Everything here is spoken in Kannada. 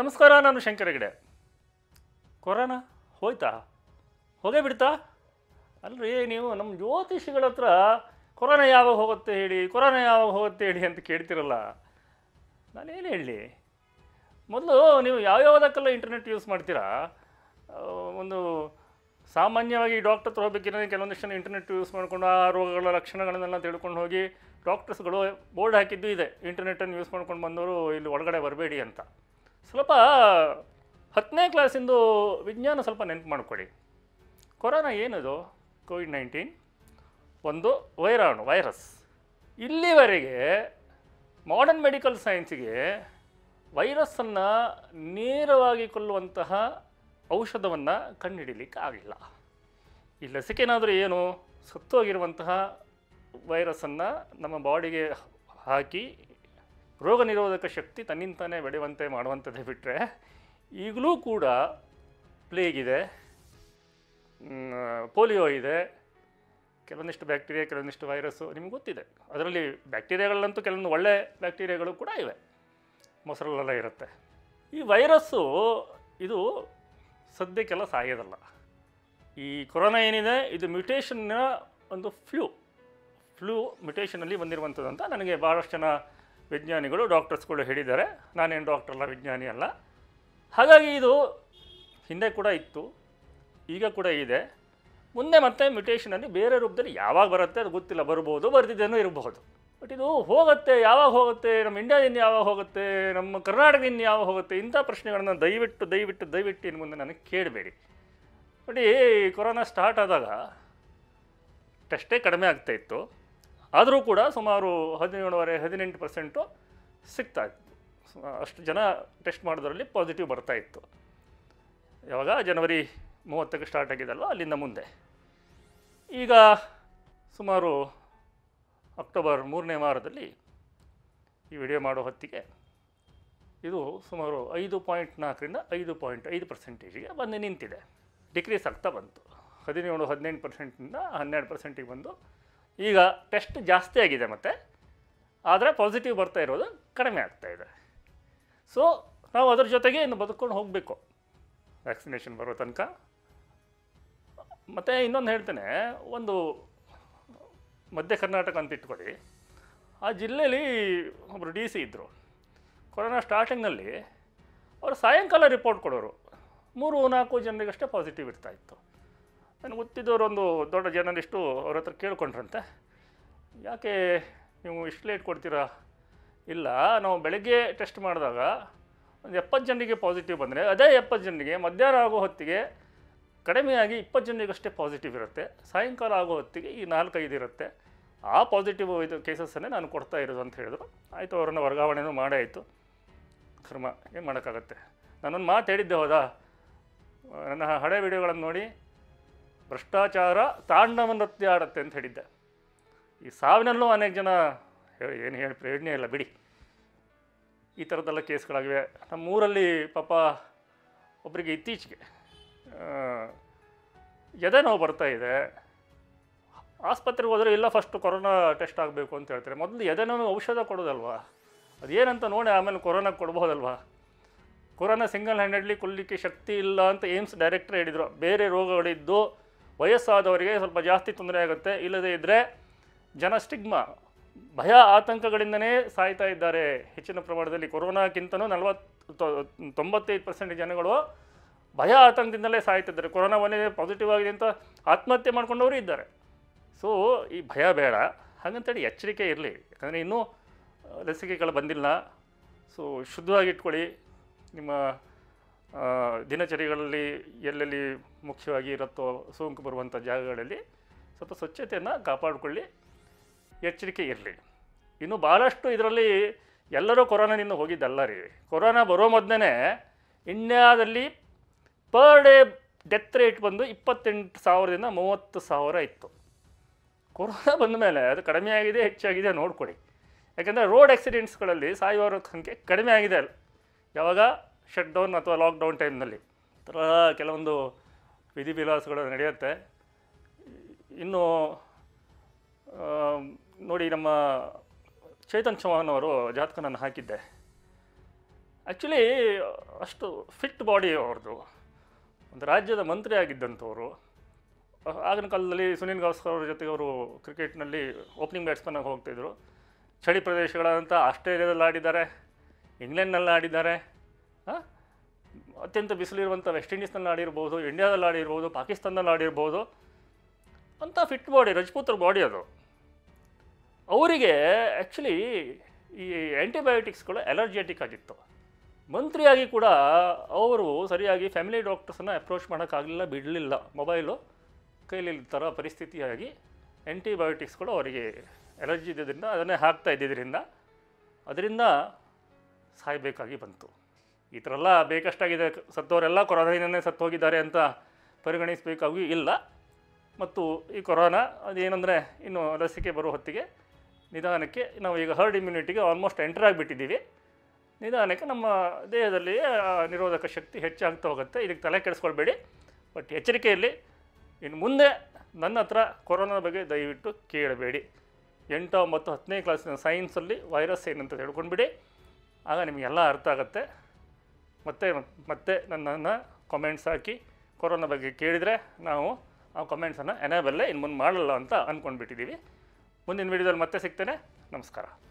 ನಮಸ್ಕಾರ ನಾನು ಶಂಕರ ಹೆಗಡೆ ಕೊರೋನಾ ಹೋಯ್ತಾ ಹೋಗೇ ಬಿಡ್ತಾ ಅಲ್ರಿ ನೀವು ನಮ್ಮ ಜ್ಯೋತಿಷಿಗಳ ಹತ್ರ ಕೊರೋನಾ ಯಾವಾಗ ಹೋಗುತ್ತೆ ಹೇಳಿ ಕೊರೋನಾ ಯಾವಾಗ ಹೋಗುತ್ತೆ ಹೇಳಿ ಅಂತ ಕೇಳ್ತಿರಲ್ಲ ನಾನೇನು ಹೇಳಲಿ ಮೊದಲು ನೀವು ಯಾವ್ಯಾವುದಕ್ಕೆಲ್ಲ ಇಂಟರ್ನೆಟ್ ಯೂಸ್ ಮಾಡ್ತೀರಾ ಆ, ಒಂದು ಸಾಮಾನ್ಯವಾಗಿ ಡಾಕ್ಟರ್ ಹತ್ರ ಹೋಗ್ಬೇಕಿದ್ರೆ ಕೆಲವೊಂದಿಷ್ಟು ಜನ ಇಂಟರ್ನೆಟ್ ಯೂಸ್ ಮಾಡಿಕೊಂಡು ಆ ರೋಗಗಳ ಲಕ್ಷಣಗಳನ್ನೆಲ್ಲ ತಿಳ್ಕೊಂಡು ಹೋಗಿ ಡಾಕ್ಟರ್ಸ್ಗಳು ಬೋರ್ಡ್ ಹಾಕಿದ್ದು ಇದೆ ಇಂಟರ್ನೆಟ್ಟನ್ನು ಯೂಸ್ ಮಾಡ್ಕೊಂಡು ಬಂದವರು ಇಲ್ಲಿ ಒಳಗಡೆ ಬರಬೇಡಿ ಅಂತ ಸ್ವಲ್ಪ ಹತ್ತನೇ ಕ್ಲಾಸಿಂದು ವಿಜ್ಞಾನ ಸ್ವಲ್ಪ ನೆನಪು ಮಾಡ್ಕೊಳ್ಳಿ ಕೊರೋನಾ ಏನದು ಕೋವಿಡ್ ನೈನ್ಟೀನ್ ಒಂದು ವೈರಾಣು ವೈರಸ್ ಇಲ್ಲಿವರೆಗೆ ಮಾಡರ್ನ್ ಮೆಡಿಕಲ್ ಸೈನ್ಸಿಗೆ ವೈರಸ್ಸನ್ನು ನೇರವಾಗಿ ಕೊಲ್ಲುವಂತಹ ಔಷಧವನ್ನು ಕಂಡುಹಿಡಿಲಿಕ್ಕೆ ಆಗಿಲ್ಲ ಈ ಲಸಿಕೆನಾದರೂ ಏನು ಸತ್ತೋಗಿರುವಂತಹ ವೈರಸ್ಸನ್ನು ನಮ್ಮ ಬಾಡಿಗೆ ಹಾಕಿ ರೋಗ ನಿರೋಧಕ ಶಕ್ತಿ ತನ್ನಿಂತಾನೇ ಬೆಳೆಯುವಂತೆ ಮಾಡುವಂಥದ್ದೇ ಬಿಟ್ಟರೆ ಈಗಲೂ ಕೂಡ ಪ್ಲೇಗ್ ಇದೆ ಮ್, ಪೋಲಿಯೋ ಇದೆ ಕೆಲವೊಂದಿಷ್ಟು ಬ್ಯಾಕ್ಟೀರಿಯಾ ಕೆಲವೊಂದಿಷ್ಟು ವೈರಸ್ಸು ನಿಮ್ಗೆ ಗೊತ್ತಿದೆ ಅದರಲ್ಲಿ ಬ್ಯಾಕ್ಟೀರಿಯಾಗಳಂತೂ ಕೆಲವೊಂದು ಒಳ್ಳೆ ಬ್ಯಾಕ್ಟೀರಿಯಾಗಳು ಕೂಡ ಇವೆ ಮೊಸರಲ್ಲೆಲ್ಲ ಇರುತ್ತೆ ಈ ವೈರಸ್ಸು ಇದು ಸದ್ಯಕ್ಕೆಲ್ಲ ಸಾಯೋದಲ್ಲ ಈ ಕೊರೋನಾ ಏನಿದೆ ಇದು ಮ್ಯುಟೇಷನ್ನ ಒಂದು ಫ್ಲೂ ಫ್ಲೂ ಮ್ಯುಟೇಷನಲ್ಲಿ ಬಂದಿರುವಂಥದ್ದು ಅಂತ ನನಗೆ ಭಾಳಷ್ಟು ಜನ ವಿಜ್ಞಾನಿಗಳು ಡಾಕ್ಟರ್ಸ್ಗಳು ಹೇಳಿದ್ದಾರೆ ನಾನೇನು ಡಾಕ್ಟರ್ ಅಲ್ಲ ವಿಜ್ಞಾನಿ ಅಲ್ಲ ಹಾಗಾಗಿ ಇದು ಹಿಂದೆ ಕೂಡ ಇತ್ತು ಈಗ ಕೂಡ ಇದೆ ಮುಂದೆ ಮತ್ತೆ ಮ್ಯುಟೇಷನಲ್ಲಿ ಬೇರೆ ರೂಪದಲ್ಲಿ ಯಾವಾಗ ಬರುತ್ತೆ ಅದು ಗೊತ್ತಿಲ್ಲ ಬರ್ಬೋದು ಬರ್ದಿದ್ದೇನೋ ಇರಬಹುದು ಬಟ್ ಇದು ಹೋಗುತ್ತೆ ಯಾವಾಗ ಹೋಗುತ್ತೆ ನಮ್ಮ ಇಂಡಿಯಾದಿಂದ ಯಾವಾಗ ಹೋಗುತ್ತೆ ನಮ್ಮ ಕರ್ನಾಟಕದಿಂದ ಯಾವಾಗ ಹೋಗುತ್ತೆ ಇಂಥ ಪ್ರಶ್ನೆಗಳನ್ನ ದಯವಿಟ್ಟು ದಯವಿಟ್ಟು ದಯವಿಟ್ಟು ಇನ್ನು ಮುಂದೆ ನನಗೆ ಕೇಳಬೇಡಿ ಬಟ್ ಈ ಕೊರೋನಾ ಸ್ಟಾರ್ಟ್ ಆದಾಗ ಟೆಸ್ಟೇ ಕಡಿಮೆ ಆಗ್ತಾ ಇತ್ತು ಆದರೂ ಕೂಡ ಸುಮಾರು ಹದಿನೇಳುವರೆ ಹದಿನೆಂಟು ಪರ್ಸೆಂಟು ಸಿಗ್ತಾ ಇತ್ತು ಸ- ಅಷ್ಟು ಜನ ಟೆಸ್ಟ್ ಮಾಡೋದ್ರಲ್ಲಿ ಪಾಸಿಟಿವ್ ಬರ್ತಾ ಇತ್ತು ಯಾವಾಗ ಜನವರಿ ಮೂವತ್ತಕ್ಕೆ ಸ್ಟಾರ್ಟ್ ಆಗಿದಲ್ವ ಅಲ್ಲಿಂದ ಮುಂದೆ ಈಗ ಸುಮಾರು ಅಕ್ಟೋಬರ್ ಮೂರನೇ ವಾರದಲ್ಲಿ ಈ ವಿಡಿಯೋ ಮಾಡೋ ಹೊತ್ತಿಗೆ ಇದು ಸುಮಾರು ಐದು ಪಾಯಿಂಟ್ ನಾಲ್ಕರಿಂದ ಐದು ಪಾಯಿಂಟ್ ಐದು ಪರ್ಸೆಂಟೇಜಿಗೆ ಬಂದು ನಿಂತಿದೆ ಡಿಕ್ರೀಸ್ ಆಗ್ತಾ ಬಂತು ಹದಿನೇಳು ಹದಿನೆಂಟು ಪರ್ಸೆಂಟಿಂದ ಹನ್ನೆರಡು ಪರ್ಸೆಂಟಿಗೆ ಬಂದು ಈಗ ಟೆಸ್ಟ್ ಜಾಸ್ತಿ ಆಗಿದೆ ಮತ್ತು ಆದರೆ ಪಾಸಿಟಿವ್ ಬರ್ತಾ ಇರೋದು ಕಡಿಮೆ ಆಗ್ತಾ ಇದೆ ಸೊ ನಾವು ಅದ್ರ ಜೊತೆಗೆ ಇನ್ನು ಬದುಕೊಂಡು ಹೋಗಬೇಕು ವ್ಯಾಕ್ಸಿನೇಷನ್ ಬರೋ ತನಕ ಮತ್ತು ಇನ್ನೊಂದು ಹೇಳ್ತೇನೆ ಒಂದು ಮಧ್ಯ ಕರ್ನಾಟಕ ಅಂತ ಇಟ್ಕೊಳ್ಳಿ ಆ ಜಿಲ್ಲೆಯಲ್ಲಿ ಒಬ್ಬರು ಡಿ ಸಿ ಇದ್ದರು ಕೊರೋನಾ ಸ್ಟಾರ್ಟಿಂಗ್ನಲ್ಲಿ ಅವರು ಸಾಯಂಕಾಲ ರಿಪೋರ್ಟ್ ಕೊಡೋರು ಮೂರು ನಾಲ್ಕು ಜನರಿಗಷ್ಟೇ ಪಾಸಿಟಿವ್ ಇರ್ತಾ ಇತ್ತು ನನಗೆ ಗೊತ್ತಿದ್ದವರು ಒಂದು ದೊಡ್ಡ ಜರ್ನಲಿಸ್ಟು ಅವ್ರ ಹತ್ರ ಕೇಳ್ಕೊಂಡ್ರಂತೆ ಯಾಕೆ ನೀವು ಇಷ್ಟು ಲೇಟ್ ಕೊಡ್ತೀರಾ ಇಲ್ಲ ನಾವು ಬೆಳಗ್ಗೆ ಟೆಸ್ಟ್ ಮಾಡಿದಾಗ ಒಂದು ಎಪ್ಪತ್ತು ಜನರಿಗೆ ಪಾಸಿಟಿವ್ ಬಂದರೆ ಅದೇ ಎಪ್ಪತ್ತು ಜನರಿಗೆ ಮಧ್ಯಾಹ್ನ ಆಗೋ ಹೊತ್ತಿಗೆ ಕಡಿಮೆಯಾಗಿ ಇಪ್ಪತ್ತು ಜನರಿಗಷ್ಟೇ ಪಾಸಿಟಿವ್ ಇರುತ್ತೆ ಸಾಯಂಕಾಲ ಆಗೋ ಹೊತ್ತಿಗೆ ಈ ನಾಲ್ಕೈದು ಇರುತ್ತೆ ಆ ಪಾಸಿಟಿವ್ ಇದು ಕೇಸಸ್ಸನ್ನೇ ನಾನು ಕೊಡ್ತಾ ಇರೋದು ಅಂತ ಹೇಳಿದ್ರು ಆಯಿತು ಅವರನ್ನು ವರ್ಗಾವಣೆನೂ ಮಾಡೇ ಆಯಿತು ಕರ್ಮ ಏನು ಮಾಡೋಕ್ಕಾಗತ್ತೆ ನಾನೊಂದು ಮಾತು ಹೇಳಿದ್ದೆ ಹೌದಾ ನನ್ನ ಹಳೆ ವಿಡಿಯೋಗಳನ್ನು ನೋಡಿ ಭ್ರಷ್ಟಾಚಾರ ತಾಂಡವ ನೃತ್ಯ ಆಡುತ್ತೆ ಅಂತ ಹೇಳಿದ್ದೆ ಈ ಸಾವಿನಲ್ಲೂ ಅನೇಕ ಜನ ಏನು ಹೇಳಿ ಪ್ರಯೋಜನ ಇಲ್ಲ ಬಿಡಿ ಈ ಥರದ್ದೆಲ್ಲ ಕೇಸ್ಗಳಾಗಿವೆ ನಮ್ಮ ಊರಲ್ಲಿ ಪಾಪ ಒಬ್ಬರಿಗೆ ಇತ್ತೀಚೆಗೆ ಆ, ಎದೆ ನೋವು ಬರ್ತಾ ಇದೆ ಆಸ್ಪತ್ರೆಗೆ ಹೋದರೆ ಇಲ್ಲ ಫಸ್ಟು ಕೊರೋನಾ ಟೆಸ್ಟ್ ಆಗಬೇಕು ಅಂತ ಹೇಳ್ತಾರೆ ಮೊದಲು ಎದೆ ನೋವು ಔಷಧ ಕೊಡೋದಲ್ವಾ ಅದೇನಂತ ನೋಡಿ ಆಮೇಲೆ ಕೊರೋನಾ ಕೊಡ್ಬೋದಲ್ವಾ ಕೊರೋನಾ ಸಿಂಗಲ್ ಹ್ಯಾಂಡೆಡ್ಲಿ ಕೊಲ್ಲಲಿಕ್ಕೆ ಶಕ್ತಿ ಇಲ್ಲ ಅಂತ ಏಮ್ಸ್ ಡೈರೆಕ್ಟರ್ ಹೇಳಿದರು ಬೇರೆ ರೋಗಗಳಿದ್ದು ವಯಸ್ಸಾದವರಿಗೆ ಸ್ವಲ್ಪ ಜಾಸ್ತಿ ತೊಂದರೆ ಆಗುತ್ತೆ ಇಲ್ಲದೇ ಇದ್ದರೆ ಜನ ಸ್ಟಿಗ್ಮಾ ಭಯ ಆತಂಕಗಳಿಂದನೇ ಸಾಯ್ತಾ ಇದ್ದಾರೆ ಹೆಚ್ಚಿನ ಪ್ರಮಾಣದಲ್ಲಿ ಕೊರೋನಾಕ್ಕಿಂತನೂ ನಲವತ್ತು ತೊಂಬತ್ತೈದು ಪರ್ಸೆಂಟ್ ಜನಗಳು ಭಯ ಆತಂಕದಿಂದಲೇ ಸಾಯ್ತಿದ್ದಾರೆ ಕೊರೋನಾ ಒಂದೇ ಪಾಸಿಟಿವ್ ಆಗಿದೆ ಅಂತ ಆತ್ಮಹತ್ಯೆ ಮಾಡ್ಕೊಂಡವರು ಇದ್ದಾರೆ ಸೊ ಈ ಭಯ ಬೇಡ ಹಾಗಂತೇಳಿ ಎಚ್ಚರಿಕೆ ಇರಲಿ ಯಾಕಂದರೆ ಇನ್ನೂ ಆ, ಲಸಿಕೆಗಳು ಬಂದಿಲ್ಲ ಸೊ ಶುದ್ಧವಾಗಿ ಇಟ್ಕೊಳ್ಳಿ ನಿಮ್ಮ ಆ, ದಿನಚರಿಗಳಲ್ಲಿ ಎಲ್ಲೆಲ್ಲಿ ಮುಖ್ಯವಾಗಿ ಇರುತ್ತೋ ಸೋಂಕು ಬರುವಂಥ ಜಾಗಗಳಲ್ಲಿ ಸ್ವಲ್ಪ ಸ್ವಚ್ಛತೆಯನ್ನು ಕಾಪಾಡಿಕೊಳ್ಳಿ ಎಚ್ಚರಿಕೆ ಇರಲಿ ಇನ್ನು ಭಾಳಷ್ಟು ಇದರಲ್ಲಿ ಎಲ್ಲರೂ ಕೊರೋನಾದಿಂದ ಹೋಗಿದ್ದಲ್ಲ ರೀ ಕೊರೋನಾ ಬರೋ ಮೊದಲೇ ಇಂಡ್ಯಾದಲ್ಲಿ ಪರ್ ಡೇ ಡೆತ್ ರೇಟ್ ಬಂದು ಇಪ್ಪತ್ತೆಂಟು ಸಾವಿರದಿಂದ ಮೂವತ್ತು ಸಾವಿರ ಇತ್ತು ಕೊರೋನಾ ಬಂದ ಮೇಲೆ ಅದು ಕಡಿಮೆ ಆಗಿದೆ ಹೆಚ್ಚಾಗಿದೆ ನೋಡ್ಕೊಳ್ಳಿ ಯಾಕೆಂದರೆ ರೋಡ್ ಆಕ್ಸಿಡೆಂಟ್ಸ್ಗಳಲ್ಲಿ ಸಾಯುವವರ ಸಂಖ್ಯೆ ಕಡಿಮೆ ಆಗಿದೆ ಯಾವಾಗ ಶಟ್ ಡೌನ್ ಅಥವಾ ಲಾಕ್ಡೌನ್ ಟೈಮ್ನಲ್ಲಿ ಈ ಥರ ಕೆಲವೊಂದು ವಿಧಿವಿಲಾಸಗಳು ನಡೆಯುತ್ತೆ ಇನ್ನು ಆ, ನೋಡಿ ನಮ್ಮ ಚೇತನ್ ಚೌಹಾನ್ ಅವರು ಜಾತಕನನ್ನು ಹಾಕಿದ್ದೆ ಆ್ಯಕ್ಚುಲಿ ಅಷ್ಟು ಫಿಟ್ ಬಾಡಿ ಅವ್ರದ್ದು ಒಂದು ರಾಜ್ಯದ ಮಂತ್ರಿ ಆಗಿದ್ದಂಥವ್ರು ಆ- ಆಗಿನ ಕಾಲದಲ್ಲಿ ಸುನಿಲ್ ಗವಾಸ್ಕರ್ ಅವ್ರ ಜೊತೆಗೆ ಅವರು ಕ್ರಿಕೆಟ್ನಲ್ಲಿ ಓಪನಿಂಗ್ ಬ್ಯಾಟ್ಸ್ಮನ್ ಆಗಿ ಹೋಗ್ತಿದ್ರು ಚಳಿ ಪ್ರದೇಶಗಳಾದಂಥ ಆಸ್ಟ್ರೇಲಿಯಾದಲ್ಲಿ ಆಡಿದ್ದಾರೆ ಇಂಗ್ಲೆಂಡ್ನಲ್ಲಿ ಆಡಿದ್ದಾರೆ ಆ? ಅತ್ಯಂತ ಬಿಸಿಲಿರುವಂಥ ವೆಸ್ಟ್ ಇಂಡೀಸ್ನಲ್ಲಿ ಆಡಿರ್ಬೋದು ಇಂಡಿಯಾದಲ್ಲಿ ಆಡಿರ್ಬೋದು ಪಾಕಿಸ್ತಾನದಲ್ಲಿ ಆಡಿರ್ಬೋದು ಅಂಥ ಫಿಟ್ ಬಾಡಿ ರಜಪೂತ್ರ ಬಾಡಿ ಅದು ಅವರಿಗೆ ಆ್ಯಕ್ಚುಲಿ ಈ ಆ್ಯಂಟಿಬಯೋಟಿಕ್ಸ್ಗಳು ಅಲರ್ಜೆಟಿಕ್ ಆಗಿತ್ತು ಮಂತ್ರಿಯಾಗಿ ಕೂಡ ಅವರು ಸರಿಯಾಗಿ ಫ್ಯಾಮಿಲಿ ಡಾಕ್ಟರ್ಸನ್ನು ಅಪ್ರೋಚ್ ಮಾಡೋಕ್ಕಾಗಲಿಲ್ಲ ಬಿಡಲಿಲ್ಲ ಮೊಬೈಲು ಕೈಲಿ ಥರ ಪರಿಸ್ಥಿತಿಯಾಗಿ ಆ್ಯಂಟಿಬಯೋಟಿಕ್ಸ್ಗಳು ಅವರಿಗೆ ಎಲರ್ಜಿ ಇದ್ದಿದ್ದರಿಂದ ಅದನ್ನೇ ಹಾಕ್ತಾ ಇದ್ದಿದ್ದರಿಂದ ಅದರಿಂದ ಸಾಯಬೇಕಾಗಿ ಬಂತು ಈ ಥರ ಎಲ್ಲ ಬೇಕಷ್ಟಾಗಿದೆ ಸತ್ತವರೆಲ್ಲ ಕೊರೋನಾದಿಂದನೇ ಸತ್ತು ಹೋಗಿದ್ದಾರೆ ಅಂತ ಪರಿಗಣಿಸಬೇಕಾಗಿ ಇಲ್ಲ ಮತ್ತು ಈ ಕೊರೋನಾ ಅದೇನೆಂದರೆ ಇನ್ನು ಲಸಿಕೆ ಬರೋ ಹೊತ್ತಿಗೆ ನಿಧಾನಕ್ಕೆ ನಾವು ಈಗ ಹರ್ಡ್ ಇಮ್ಯುನಿಟಿಗೆ ಆಲ್ಮೋಸ್ಟ್ ಎಂಟರ್ ಆಗಿಬಿಟ್ಟಿದ್ದೀವಿ ನಿಧಾನಕ್ಕೆ ನಮ್ಮ ದೇಹದಲ್ಲಿ ಆ ನಿರೋಧಕ ಶಕ್ತಿ ಹೆಚ್ಚಾಗ್ತಾ ಹೋಗುತ್ತೆ ಇದಕ್ಕೆ ತಲೆ ಕೆಡಿಸ್ಕೊಳ್ಬೇಡಿ ಬಟ್ ಎಚ್ಚರಿಕೆಯಲ್ಲಿ ಇನ್ನು ಮುಂದೆ ನನ್ನ ಹತ್ರ ಕೊರೋನಾ ಬಗ್ಗೆ ದಯವಿಟ್ಟು ಕೇಳಬೇಡಿ ಎಂಟು ಮತ್ತು ಹತ್ತನೇ ಕ್ಲಾಸಿನ ಸೈನ್ಸಲ್ಲಿ ವೈರಸ್ ಏನಂತ ತಿಳ್ಕೊಂಡ್ಬಿಡಿ ಆಗ ನಿಮಗೆಲ್ಲ ಅರ್ಥ ಆಗುತ್ತೆ ಮತ್ತೆ ಮತ್ತೆ ನನ್ನನ್ನು ಕಾಮೆಂಟ್ಸ್ ಹಾಕಿ ಕೊರೋನಾ ಬಗ್ಗೆ ಕೇಳಿದರೆ ನಾವು ಆ ಕಾಮೆಂಟ್ಸನ್ನು ಎನೇಬಲ್ಲೇ ಇನ್ನು ಮುಂದೆ ಮಾಡಲ್ಲ ಅಂತ ಅಂದ್ಕೊಂಡ್ಬಿಟ್ಟಿದ್ದೀವಿ ಮುಂದಿನ ವೀಡಿಯೋದಲ್ಲಿ ಮತ್ತೆ ಸಿಗ್ತೇನೆ ನಮಸ್ಕಾರ